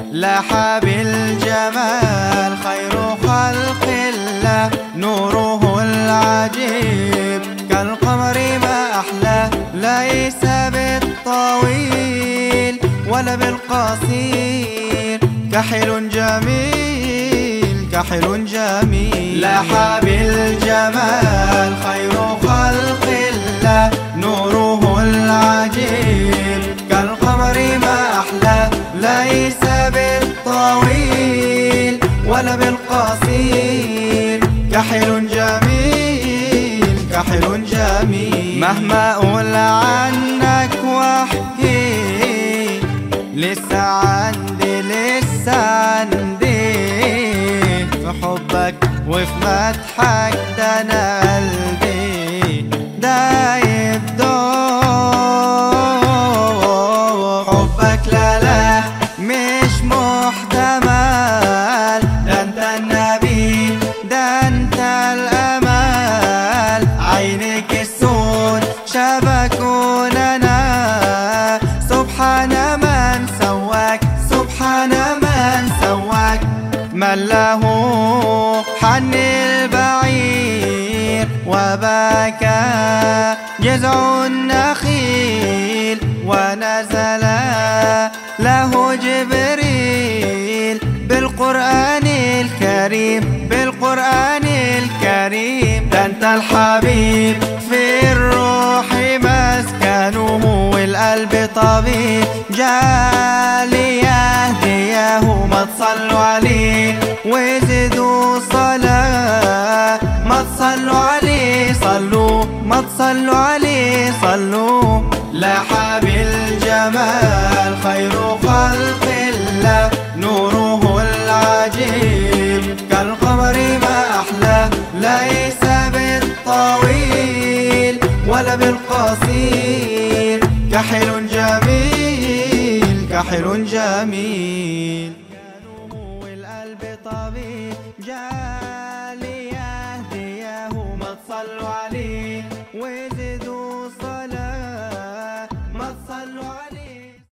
لاح بالجمال خير خلق الله نوره العجيب كالقمر ما أحلى ليس بالطويل ولا بالقصير كحل جميل كحل جميل لاح بالجمال خير خلق الله نوره العجيب كالقمر ما أحلى ليس بالطويل ولا بالقصير كحل جميل كحل جميل مهما أقول عنك واحكي لسه عندي لسه عندي في حبك وفي مدحك ده انا قلبي دايب دوب حبك لا لا مش محتمل ده انت النبي ده انت الامل عينك السود شبكوننا سبحان من سواك سبحان من سواك من له حن البعير وبكى جزع النخيل ونزل له جبريل بالقرآن الكريم بالقرآن الكريم ده انت الحبيب في الروح مسكنه والقلب طبيب جاء ليهديه ما تصلوا عليه وزدوا صلاة ما تصلوا عليه صلوا ما تصلوا عليه صلوا لاح بالجمال خير خلق الله نوره العجيب كالقمر ما أحلى ليس بالطويل ولا بالقصير كحل جميل كحل جميل والقلب طبيب جاء